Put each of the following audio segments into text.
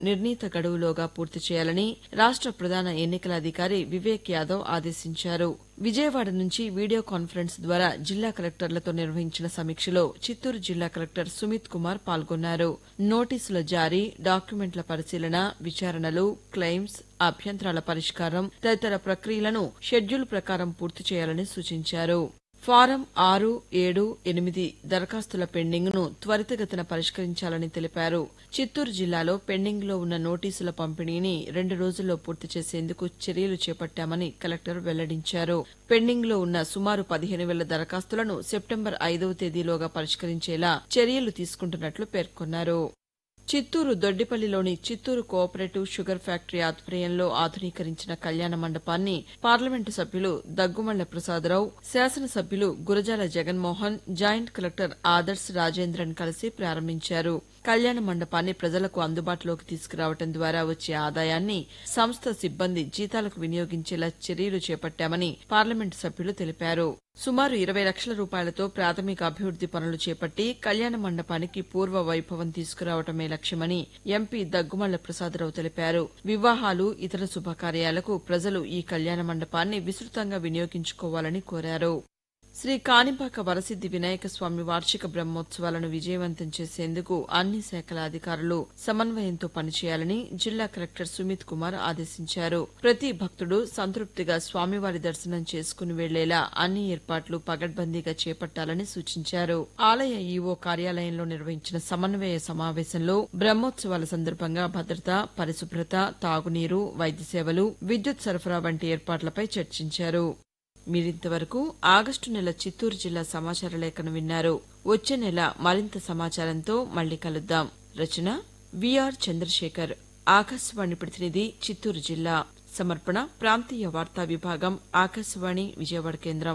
నిర్ణీత గడువులోగా పూర్తి చేయాలని రాష్ట ప్రధాన ఎన్నికల అధికారి వివేక్ యాదవ్ ఆదేశించారు విజయవాడ నుంచి వీడియో కాన్ఫరెన్స్ ద్వారా జిల్లా కలెక్టర్లతో నిర్వహించిన సమీక్షలో చిత్తూరు జిల్లా కలెక్టర్ సుమిత్ కుమార్ పాల్గొన్నారు నోటీసుల జారీ డాక్యుమెంట్ల పరిశీలన విచారణలు క్లెయిమ్స్ అభ్యంతరాల పరిష్కారం తదితర ప్రక్రియలను షెడ్యూల్ ప్రకారం పూర్తి చేయాలని సూచించారు ఫారం ఆరు ఏడు ఎనిమిది దరఖాస్తుల పెండింగ్ను త్వరితగతిన పరిష్కరించాలని తెలిపారు చిత్తూరు జిల్లాలో పెండింగ్లో ఉన్న నోటీసుల పంపిణీని రెండు రోజుల్లో పూర్తి చేసేందుకు చర్యలు చేపట్టామని కలెక్టర్ వెల్లడించారు పెండింగ్లో ఉన్న సుమారు పదిహేను వేల దరఖాస్తులను సెప్టెంబర్ ఐదవ తేదీలోగా పరిష్కరించేలా చర్యలు తీసుకుంటున్నట్లు పేర్కొన్నారు చిత్తూరు దొడ్డిపల్లిలోని చిత్తూరు కోఆపరేటివ్ షుగర్ ఫ్యాక్టరీ ఆధ్వర్యంలో ఆధునీకరించిన కళ్యాణ మండపాన్ని పార్లమెంటు సభ్యులు దగ్గుమళ్ల ప్రసాదరావు శాసనసభ్యులు గురజాల జగన్మోహన్ జాయింట్ కలెక్టర్ ఆదర్శ్ రాజేంద్రన్ కలిసి ప్రారంభించారు కళ్యాణ మండపాన్ని ప్రజలకు అందుబాటులోకి తీసుకురావడం ద్వారా వచ్చే ఆదాయాన్ని సంస్థ సిబ్బంది జీతాలకు వినియోగించేలా చర్యలు చేపట్టామని పార్లమెంటు సభ్యులు తెలిపారు సుమారు ఇరవై లక్షల రూపాయలతో ప్రాథమిక అభివృద్ది పనులు చేపట్టి కళ్యాణ మండపానికి పూర్వ వైభవం తీసుకురావటమే లక్ష్యమని ఎంపీ దగ్గుమళ్ల ప్రసాదరావు తెలిపారు వివాహాలు ఇతర శుభకార్యాలకు ప్రజలు ఈ కళ్యాణ మండపాన్ని విస్తృతంగా వినియోగించుకోవాలని కోరారు శ్రీ కాణిపాక వరసిద్ది వినాయక స్వామి వార్షిక బ్రహ్మోత్సవాలను విజయవంతం చేసేందుకు అన్ని శాఖల అధికారులు సమన్వయంతో పనిచేయాలని జిల్లా కలెక్టర్ సుమిత్ కుమార్ ఆదేశించారు ప్రతి భక్తుడు సంతృప్తిగా స్వామివారి దర్శనం చేసుకుని వెళ్లేలా అన్ని ఏర్పాట్లు పగడ్బందీగా చేపట్టాలని సూచించారు ఆలయ ఈవో కార్యాలయంలో నిర్వహించిన సమన్వయ సమావేశంలో బ్రహ్మోత్సవాల సందర్భంగా భద్రత పరిశుభ్రత తాగునీరు వైద్య సేవలు విద్యుత్ సరఫరా వంటి ఏర్పాట్లపై చర్చించారు మీరింతవరకు ఆగస్టు నెల చిత్తూరు జిల్లా సమాచార లేఖను విన్నారు వచ్చే నెల మరింత సమాచారంతో మళ్ళీ కలుద్దాం రచన విఆర్ చంద్రశేఖర్ ఆకాశవాణి ప్రతినిధి చిత్తూరు జిల్లా సమర్పణ ప్రాంతీయ వార్తా విభాగం ఆకాశవాణి విజయవాడ కేంద్రం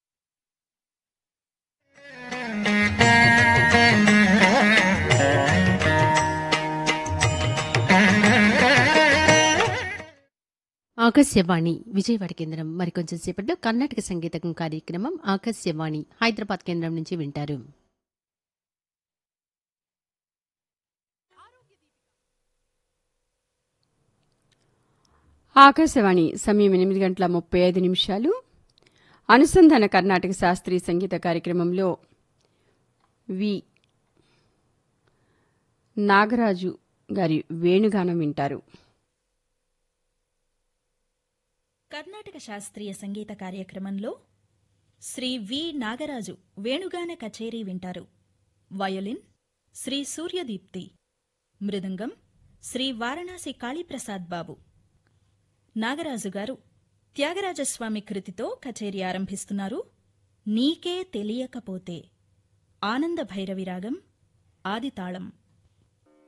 ఆకాశవాణి విజయవాడ కేంద్రం మరికొంచెం సేపట్లో కర్ణాటక సంగీతం కార్యక్రమం ఆకాశవాణి హైదరాబాద్ కేంద్రం నుంచి వింటారు ఆకాశవాణి సమయం ఎనిమిది గంటల ముప్పై ఐదు నిమిషాలు అనుసంధాన కర్ణాటక శాస్త్రీయ సంగీత కార్యక్రమంలో వి నాగరాజు గారి వేణుగానం వింటారు కర్ణాటక శాస్త్రీయ సంగీత కార్యక్రమంలో శ్రీ వి నాగరాజు వేణుగాన కచేరీ వింటారు వయోలిన్ శ్రీ సూర్యదీప్తి మృదంగం శ్రీ వారణాసి కాళీప్రసాద్ బాబు నాగరాజు గారు త్యాగరాజస్వామి కృతితో కచేరీ ఆరంభిస్తున్నారు నీకే తెలియకపోతే ఆనంద భైరవి రాగం ఆదితాళం